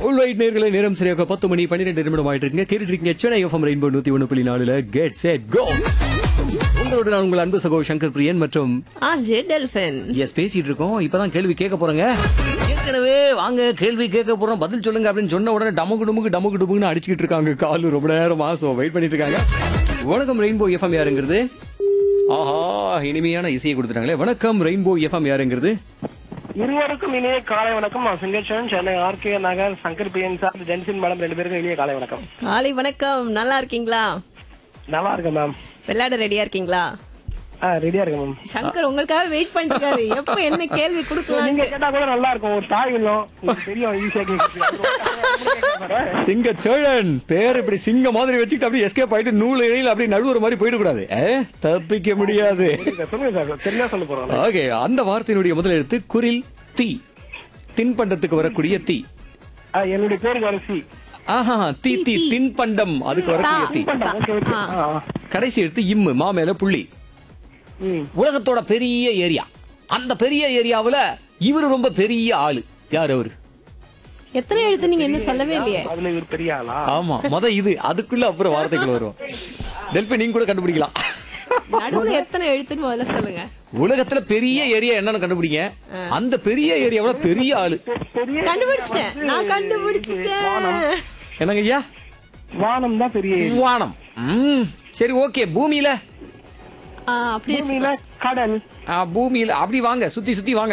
Right நேர்களை நேரம் சரியாக பத்து மணி பன்னிரெண்டு நிமிடம் ஆயிட்டு இருக்கீங்க கேட்டுட்டு இருக்கீங்க சென்னை எஃப்எம் ரெயின்போ நூத்தி ஒன்று புள்ளி நாலுல கெட் செட் கோ உங்களோட நான் உங்கள் அன்பு சகோ சங்கர் பிரியன் மற்றும் ஆர்ஜே டெல்பின் எஸ் பேசிட்டு இருக்கோம் இப்பதான் கேள்வி கேட்க போறோங்க ஏற்கனவே வாங்க கேள்வி கேட்க போறோம் பதில் சொல்லுங்க அப்படின்னு சொன்ன உடனே டமுக்கு டுமுக்கு டமுக்கு டுமுக்குன்னு அடிச்சுக்கிட்டு இருக்காங்க காலு ரொம்ப நேரமா சோ வெயிட் பண்ணிட்டு இருக்காங்க வணக்கம் ரெயின்போ எஃப்எம் யாருங்கிறது ஆஹா இனிமையான இசையை கொடுத்துட்டாங்களே வணக்கம் ரெயின்போ எஃப்எம் யாருங்கிறது இருவருக்கும் இனிய காலை வணக்கம் நான் சிங்கச்சன் Chennai RK Nagar Shankar Priyan sir Jensin madam ரெண்டு பேருக்கும் இனிய காலை வணக்கம் காலை வணக்கம் நல்லா இருக்கீங்களா நல்லா இருக்கேன் மேம் விளையாட ரெடியா இருக்கீங்களா ஆ ரெடியா இருக்கேன் மேம் சங்கர் உங்களுக்காக வெயிட் பண்ணிட்டு இருக்காரு எப்ப என்ன கேள்வி நீங்க கொடுக்கலாம் கேட்டா கூட நல்லா இருக்கும் ஒரு தாய் இல்லம் உங்களுக்கு தெரியும் ஈஸியா கேட்க சிங்க சோழன் பேர் இப்படி சிங்க மாதிரி வச்சுக்கிட்டு அப்படியே எஸ்கேப் ஆயிட்டு நூல் இழையில் அப்படியே நடுவுற மாதிரி போயிடக்கூடாது ஏ, தப்பிக்க முடியாது சொல்லுங்க சார் தெரியா சொல்ல போறோம் ஓகே அந்த வார்த்தையினுடைய முதல் எழுத்து குரில் தீ தின்பண்டத்துக்கு வரக்கூடிய தீ ஆ, என்னுடைய பேருக்கு அரிசி ஆஹா தீ தீ தின்பண்டம் அதுக்கு வரக்கூடிய தீ ஓகே ஓகே ஆ, ஆ. கடைசி எழுத்து இம்மு மா மேல புள்ளி ம். உலகத்தோட பெரிய ஏரியா அந்த பெரிய ஏரியாவுல இவரு ரொம்ப பெரிய ஆளு யார் அவரு எத்தனை எழுத்து நீங்க என்ன சொல்லவே இல்லையே அதுல இவர் பெரிய ஆளா ஆமா மொத இது அதுக்குள்ள அப்புறம் வார்த்தைகள் வரும் டெல்பி நீங்க கூட கண்டுபிடிக்கலாம் நடுவுல எத்தனை எழுத்துன்னு முதல்ல சொல்லுங்க உலகத்துல பெரிய ஏரியா என்னன்னு கண்டுபிடிங்க அந்த பெரிய ஏரியாவுல பெரிய ஆளு பெரிய கண்டுபிடிச்சிட்டேன் நான் கண்டுபிடிச்சிட்டேன் என்னங்க ஐயா வானம் தான் பெரிய ஏரி. வானம் ம், சரி ஓகே பூமியில ஆ, அப்படியே பூமியில கடல் ஆ, பூமியில அப்படி வாங்க சுத்தி சுத்தி வாங்க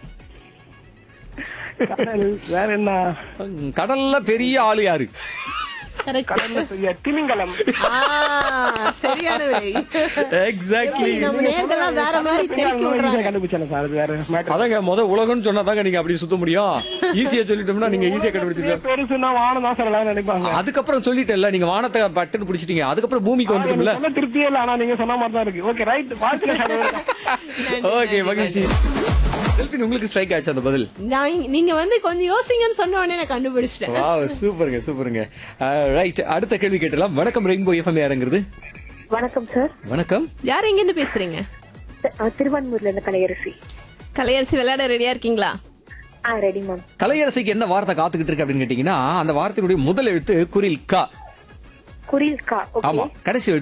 கடல் வேற என்ன ம், கடல்ல பெரிய ஆளு யாரு correct. கடல்ல பெரிய திமிங்கலம் ஆ, சரியான விடை எக்ஸாக்ட்லி நம்ம நேர்கள்லாம் வேற மாதிரி தெரிவிக்க விடுறாங்க கண்டுபிடிச்சேன் சார் அது வேற மேட்டர் அதாங்க முத உலகம்னு சொன்னாதாங்க நீங்க அப்படி சுத்த முடியும் ஈஸியா சொல்லிட்டோம்னா நீங்க ஈஸியா கண்டுபிடிச்சிருக்க பெருசுன்னா வானம் தான் சார் எல்லாரும் நினைப்பாங்க அதுக்கப்புறம் சொல்லிட்டேன்ல நீங்க வானத்தை பட்டுன்னு பிடிச்சிட்டீங்க அதுக்கப்புறம் பூமிக்கு வந்துட்டோம்ல எனக்கு சொல்ல திருப்தியே இல்ல ஆனா நீங்க சொன்ன மாதிரி தான் இருக்கு ஓகே ரைட் வாழ்த்துக்கள் சார் ஓகே மகிழ்ச்சி டெல்பின் உங்களுக்கு ஸ்ட்ரைக் ஆச்சு அந்த பதில் நான் நீங்க வந்து கொஞ்சம் யோசிங்கன்னு சொன்ன உடனே நான் கண்டுபிடிச்சிட்டேன் வாவ் சூப்பருங்க சூப்பருங்க ரைட் அடுத்த கேள்வி கேட்டலாம் வணக்கம் ரெயின்போ எஃப்எம் யாருங்கிறது வணக்கம் சார் வணக்கம் யார் எங்க இருந்து பேசுறீங்க அஹ் திருவான்மூர்ல இருந்து கலையரசி கலையரசி விளையாட ரெடியா இருக்கீங்களா ஆ ரெடி மேம் கலையரசிக்கு என்ன வார்த்தை காத்துக்கிட்டு இருக்கு அப்படின்னு கேட்டீங்கன்னா அந்த வார்த்தையினுடைய முதல் எழுத்து குரில் கா குரில் கா ஓகே ஆமா கடைசி எழுத்து